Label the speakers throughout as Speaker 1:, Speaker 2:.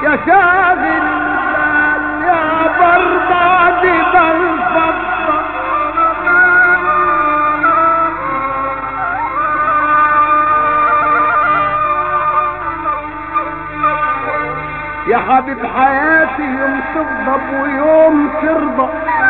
Speaker 1: يا شاغل البال يا برباد بالفضة يا حبيب حياتي يوم تغضب ويوم ترضى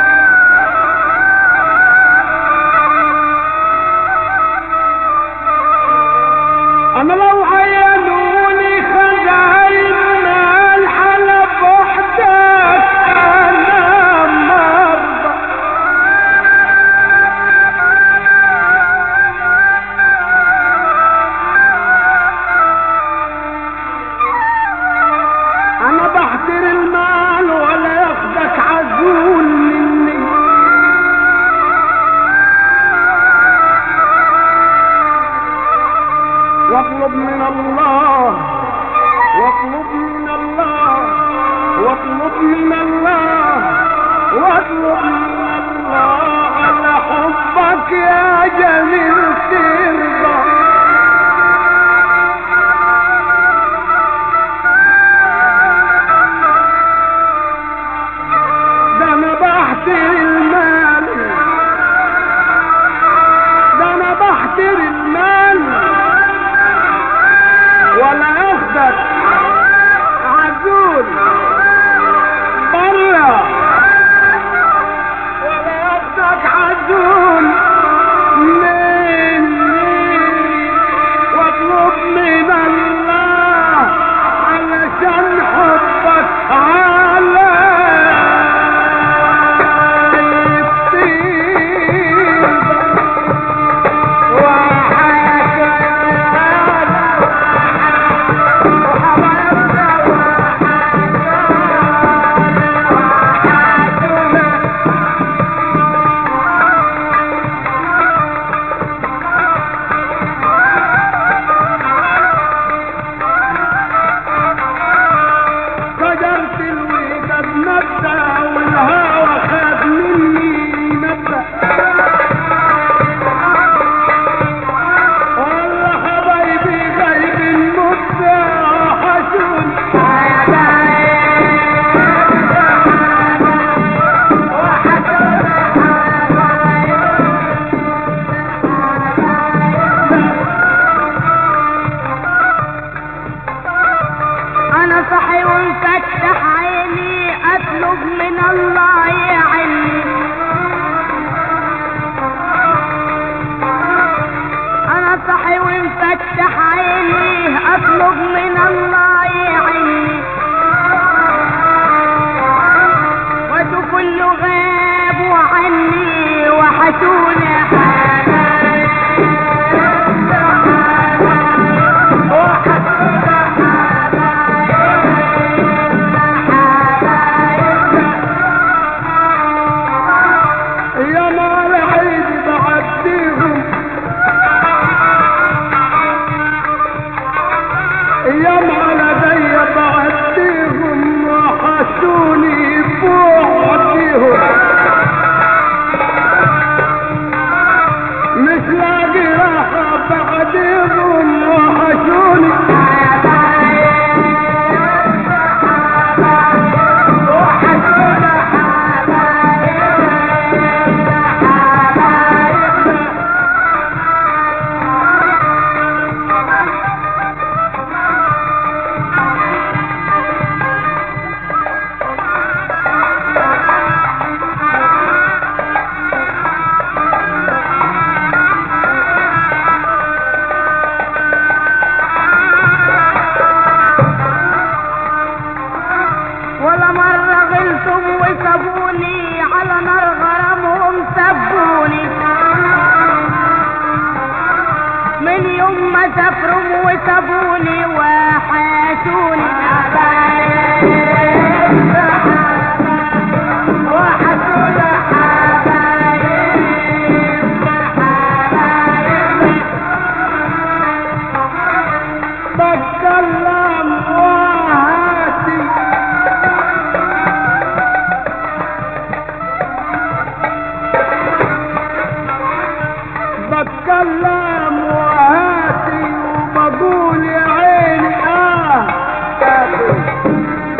Speaker 1: انا لو عينوني خزعنا الحلب وحدك انا مرضى انا بحضر المال ولا ياخدك عزول مني واطلب من الله واطلب من الله واطلب من الله واطلب من الله على حبك يا جميل ترضى ده انا بحتر المال ده انا بحتر المال ولا ياخدك عزول برا ولا ياخدك عزول مني واطلب من الله علشان حبك على شجرة الوداد نبتة والهوى خد مني نبتة والله حبايبي غايب النبتة حشون
Speaker 2: انا صحي ومفتح عيني اطلب من الله يعني انا صحي ومفتح عيني اطلب من الله يعني وده كله غاب وعني وحشوني
Speaker 1: يا مال عيد بعديهم يا مال زي بعديهم وحشوني بوعديهم مش لاقي راحة بعديهم وحشوني
Speaker 2: ولا مرة غلتم وسابوني على نار غرامهم سبوني من يوم ما سافروا وسابوني وحاشوني وحشوني
Speaker 1: بتكلم وهاتي بتكلم وهاتي وبقول يا عيني اه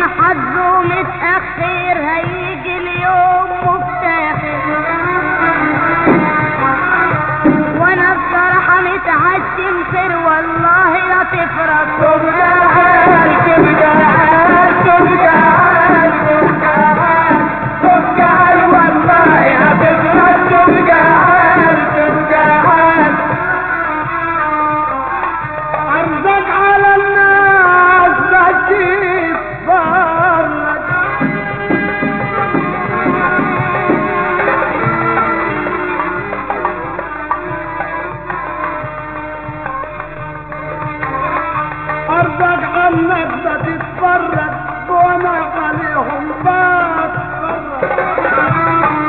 Speaker 2: حظه متأخر هيجي اليوم مفتاخر وانا بصراحة متعشم خير والله لا تفرق
Speaker 1: تبقى عال تبقى عال تبقى عال تبقى عال تبقى عال والله يا تبقى تبقى عال تبقى عال عرضك على الناس بتتفرج أرضك عنك بتتفرج وانا عليهم بتفرج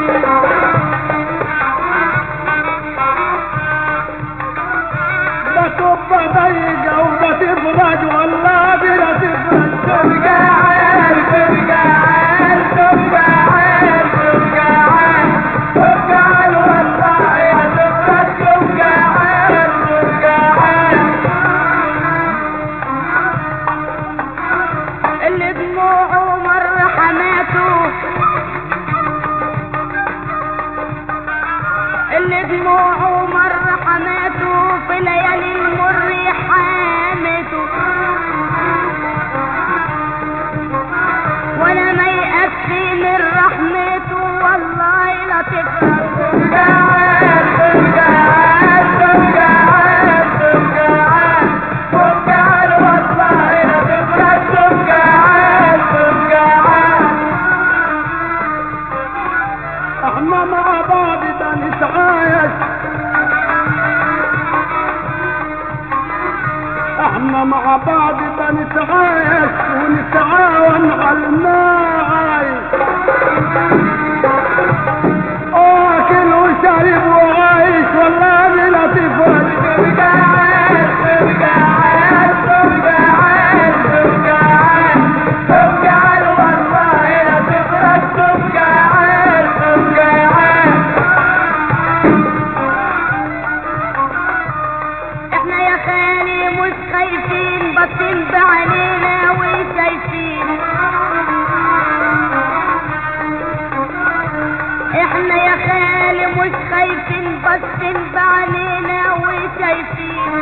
Speaker 1: بتبقى ضيقة وبتفرج والله بلا تفرج تبقى عال تبقى عال تبقى عال تبقى عال تبقى عال والله يا تفرج تبقى عال تبقى عال
Speaker 2: اللي دموعه مر حماته اللي دموعه مر حماته في ليالي المر حامته ولا ما يأسي من رحمته والله لا تفرق
Speaker 1: تبقى عال تبقى عال تبقى عال تبقى عال تبقى عال والله يا تفرج تبقى عال تبقى عال احنا مع بعض ده نتعايش احنا مع بعض ده نتعايش ونتعاون على المعايش واكل وشارب وعايش والله بلا تفرج تبقى عال تبقى عال تبقى عال تبقى عال تبقى عال والله يا تفرج تبقى عال تبقى عال
Speaker 2: احنا يا خالي مش خايفين باصين بعينينا وشايفين احنا يا خالي مش خايفين باصين بعينينا وشايفين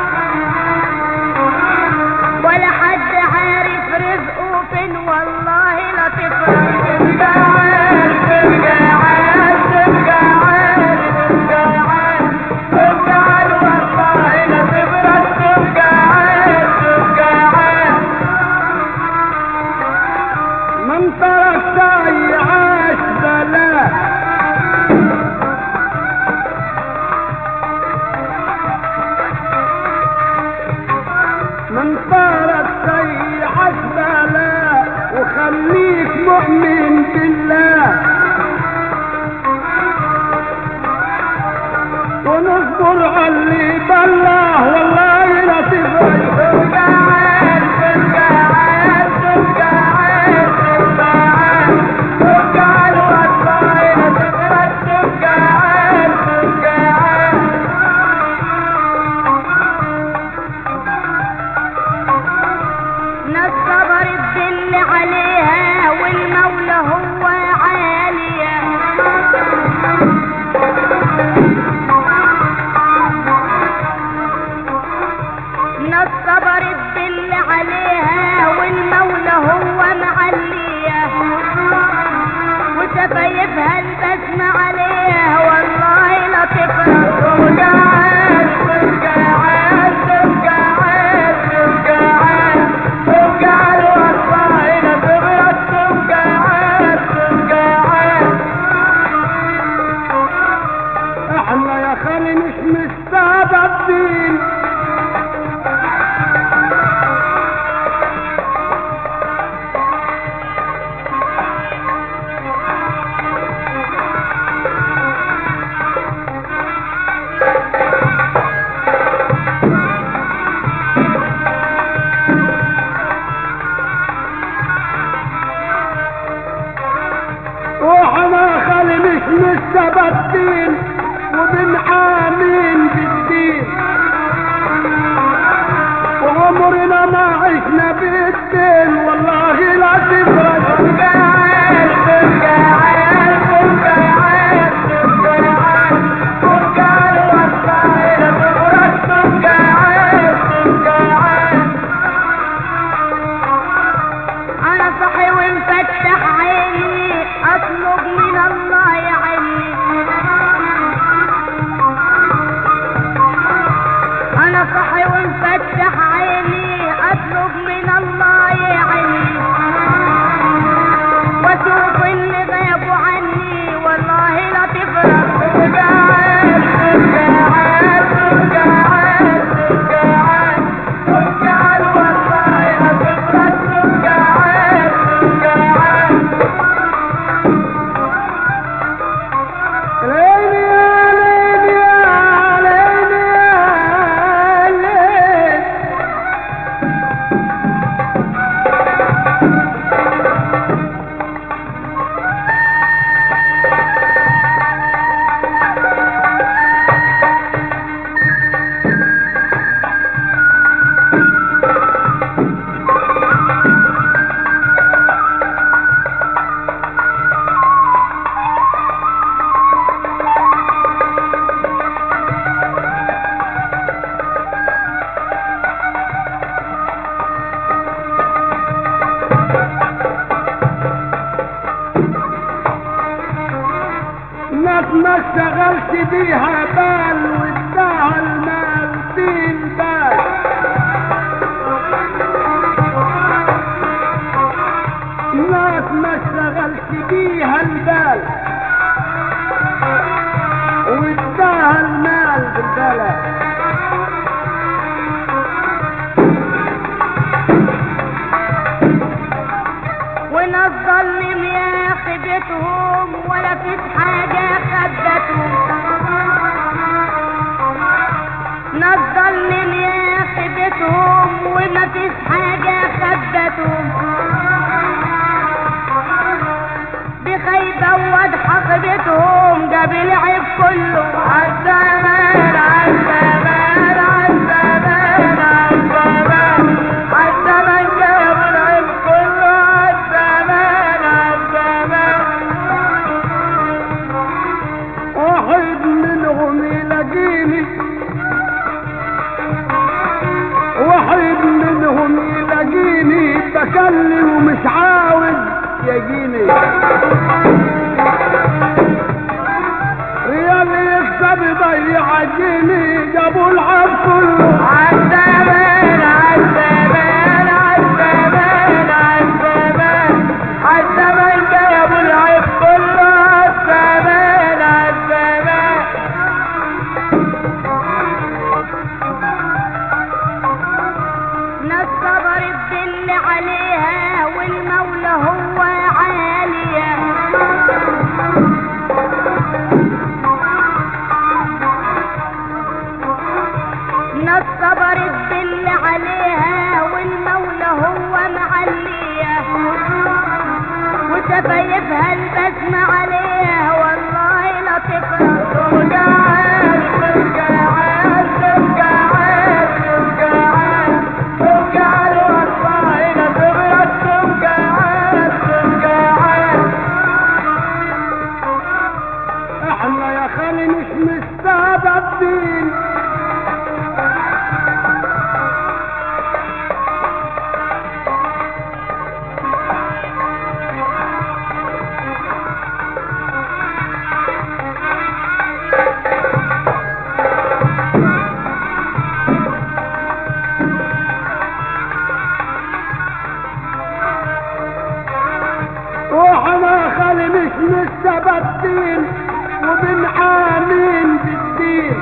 Speaker 2: ولا حد عارف رزقه فين والله لا تفرق
Speaker 1: تبقى عال تبقى عال تبقى عال تبقى عال تبقى عال والله لا تفرج تبقى عال تبقى عال من ترك عاش بلاء من طارت سيعة بلاء وخليك مؤمن بالله ونصبر على اللي بلاه والله لا تفرج تبقى عال تبقى عال تبقى عال تبقى عال تبقى عال والله لا تفرج تبقى عال تبقى عال
Speaker 2: ناس صبرت باللي عليها والمولى هو عالية ناس صبرت باللي عليها والمولى هو معلية وشفايفها البسمة عليها والله لا تفرق
Speaker 1: تبقى عال تبقى عال تبقى عال تبقى عال تبقى عال والله لا تفرج تبقى عال تبقى عال احنا يا خالي مش مستعبدين واحنا خالي مش مستبدين وبنعامين بالدين وعمرنا ما عشنا بالدين والله لا اشتغلش بيها بال واداها المال طين بال ناس ما اشتغلش بيها البال واداها المال بالبلد
Speaker 2: وناس ظلم يا خيبتهم ولا فيش حاجة خدتهم ناس ظلم يا خيبتهم وما فيش حاجة خدتهم بخيبة وواضحة خيبتهم جاب العيب كله عالزمان عالزمان عالزمان عالزمان عالزمان جاب العيب كله عالزمان عالزمان
Speaker 1: واحد منهم يلاقيني واحد منهم يلاقيني بكلي ومش عاوز يجيني ريال يكسب يضيع جيني جابوا العب كله
Speaker 2: عالزمان عالزمان عالزمان عالزمان عالزمان جابوا العيب كله عالزمان عالزمان ناس صبرت باللي عليها والمولى هو عالية ناس صبرت باللي عليها والمولى هو معلية وشفايفها البسمة عليها والله لا تفرح ترجع عال ترجع عال ترجع عال ترجع عال ترجع عال والله لا تفرح ترجع عال ترجع عال
Speaker 1: احنا يا خالي مش مستعبدين واحنا يا خالي مش مستبدين وبنعامين بالدين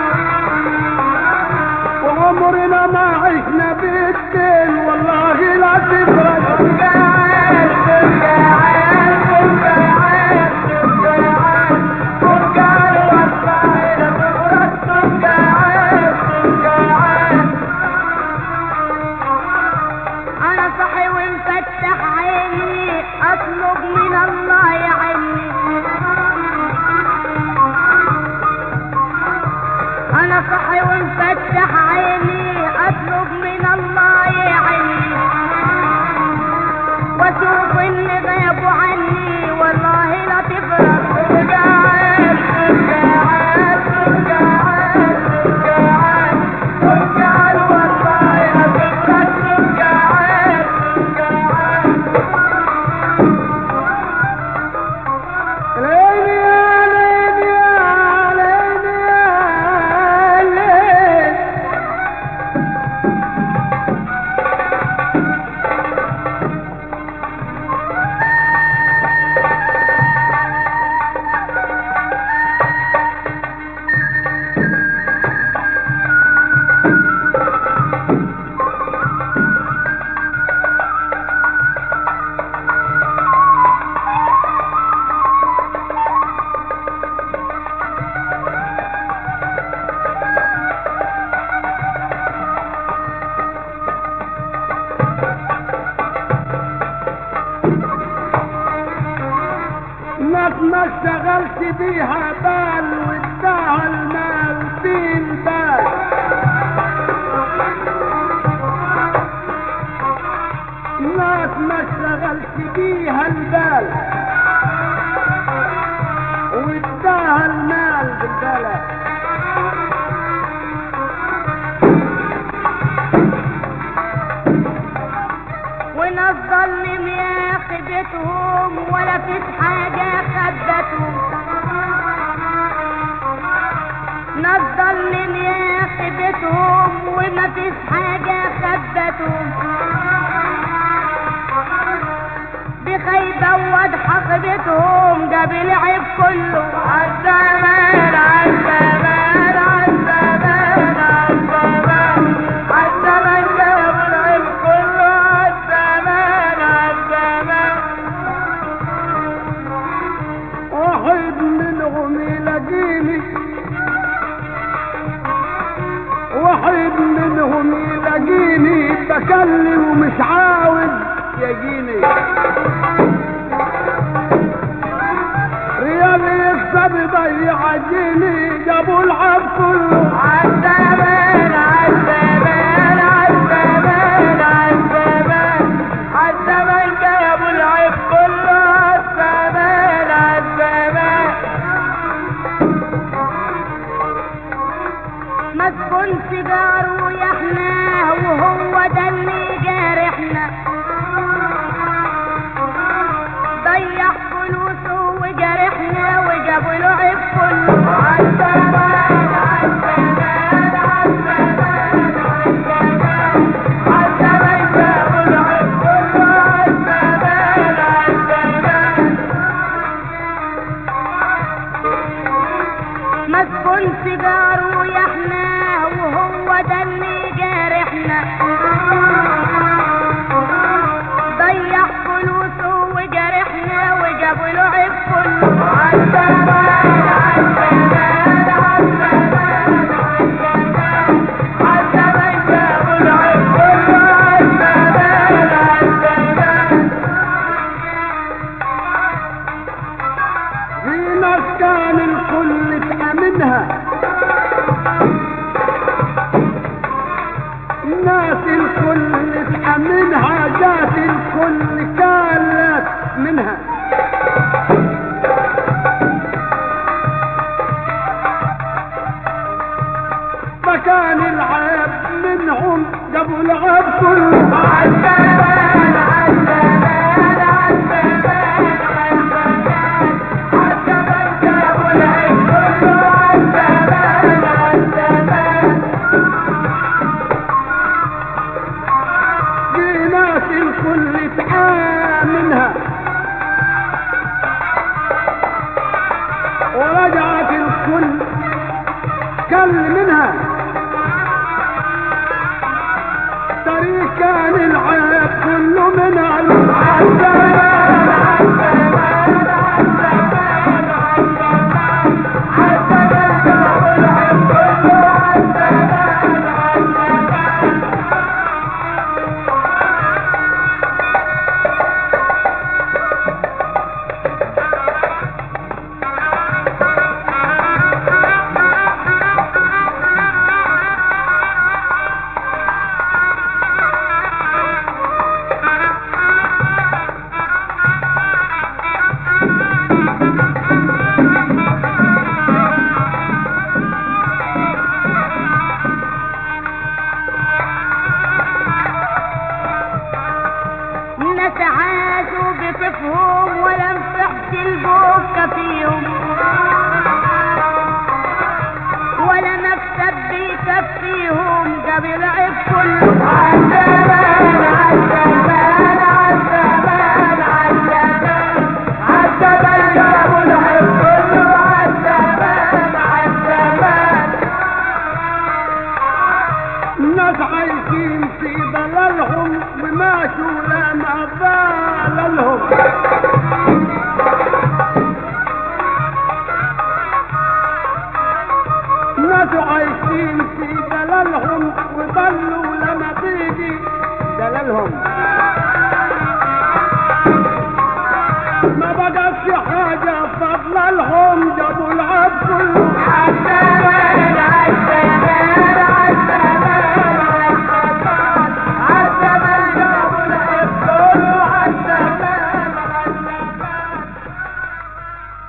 Speaker 1: وعمرنا ما عشنا بالدين والله لا تفرج
Speaker 2: ترجع عال ترجع عال ترجع عال ترجع عال ترجع عال والله لا تفرح ترجع عال ترجع عال انا صحي ومفتح عيني اطلب من الله يعيني انا صحي ومفتح عيني اطلب من الله يعيني واشوف اللي غابوا عني والله لا تفرح ترجع عال ترجع عال ترجع عال ترجع عال ترجع عال والله لا تفرح ترجع عال ترجع عال
Speaker 1: ليلي يا ليلي يا ليلي يا ليلي ناس ما اشتغلت بيها بال واداها المال طين بال ناس ما اشتغلت بيها البال واداها المال بالبلد
Speaker 2: وناس ظلم يا خيبتهم ولا فيش حاجة خدتهم فيش حاجة خبتهم بخيبة وواضحة خيبتهم جاب العيب كله
Speaker 1: عالزمان عالزمان عالزمان عالزمان عالزمان جابوا العيب كله عالزمان عالزمان واحد منهم يلاقيني واحد منهم يلاقيني بكلم ومش عاوز يجيني ريال يكسب يضيع جيني جابوا العب كله عالزمان عالزمان عالزمان عالزمان عالزمان جابوا العب كله عالزمان عالزمان
Speaker 2: مسكون سيجار ويحناه وهو ده اللي جارحنا ضيع فلوسه وجرحنا وجابوا له عيب كله
Speaker 1: عالزمان عالزمان عالزمان عالزمان عالزمان جابوا العب كله عالزمان عالزمان
Speaker 2: مسكون سيجار ويحناه وهو ده اللي جارحنا ضيع فلوسه وجرحنا وجابوا له عيب كله
Speaker 1: عالزمان عالزمان عالزمان عالزمان عالزمان جابوا العب كله عالزمان عالزمان في ناس كان الكل تأمنها الناس الكل تأمنها جات الكل كانت منها فكان العيب منهم جابوا العيب كله عالزمان عالزمان عالزمان عالزمان عالزمان جابوا العيب كله عالزمان عالزمان في ناس الكل تعاملها ورجعت الكل كل منها طريق كان العيب كله منها عالزمان عالزمان عالزمان عالزمان عالزمان جابوا العيب كله عالزمان عالزمان
Speaker 2: الناس عاشوا بكيفهم ولا نفحت البكا فيهم ولا مكسب بيكفيهم جاب العيب كله
Speaker 1: عالزمان